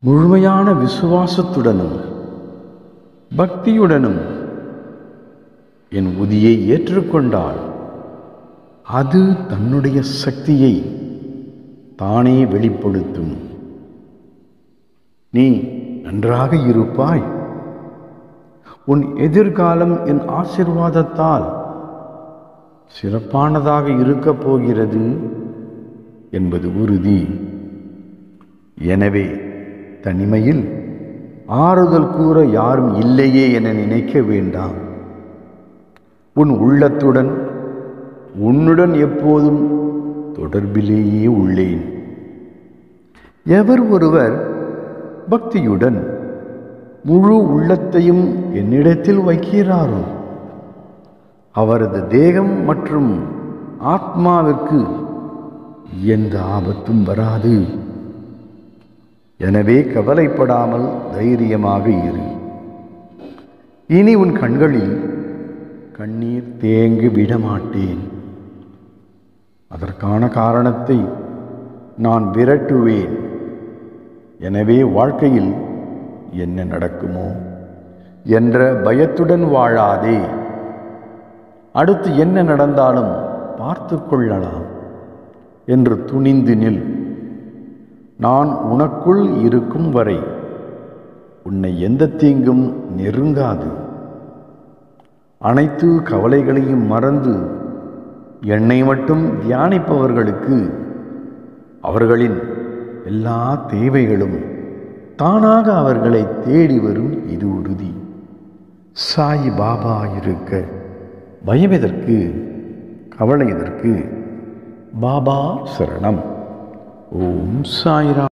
முழுமையான விசுவாசத்துடனும் பக்தியுடனும் என் உதியை ஏற்றுக்கொண்டால் அது தன்னுடைய சக்தியை தானே வெளிப்படுத்தும் நீ நன்றாக இருப்பாய் உன் எதிர்காலம் என் ஆசிர்வாதத்தால் சிறப்பானதாக இருக்கப் போகிறது என்பது உறுதி எனவே தனிமையில் ஆறுதல் கூற யாரும் இல்லையே என நினைக்க வேண்டாம் உன் உள்ளத்துடன் உன்னுடன் எப்போதும் தொடர்பிலேயே உள்ளேன் எவர் ஒருவர் பக்தியுடன் முழு உள்ளத்தையும் என்னிடத்தில் வைக்கிறாரோ அவரது தேகம் மற்றும் ஆத்மாவிற்கு எந்த ஆபத்தும் வராது எனவே கவலைப்படாமல் தைரியமாக இரு இனி உன் கண்களில் கண்ணீர் தேங்கி விடமாட்டேன் அதற்கான காரணத்தை நான் விரட்டுவேன் எனவே வாழ்க்கையில் என்ன நடக்குமோ என்ற பயத்துடன் வாழாதே அடுத்து என்ன நடந்தாலும் பார்த்து கொள்ளலாம் என்று துணிந்து நில் நான் உனக்குள் இருக்கும் வரை உன்னை எந்த தீங்கும் நெருங்காது அனைத்து கவலைகளையும் மறந்து என்னை மட்டும் தியானிப்பவர்களுக்கு அவர்களின் எல்லா தேவைகளும் தானாக அவர்களை தேடி வரும் இது உறுதி சாய் பாபா இருக்க பயம் எதற்கு கவலை எதற்கு பாபா சரணம் ஓம் சாய்ராம்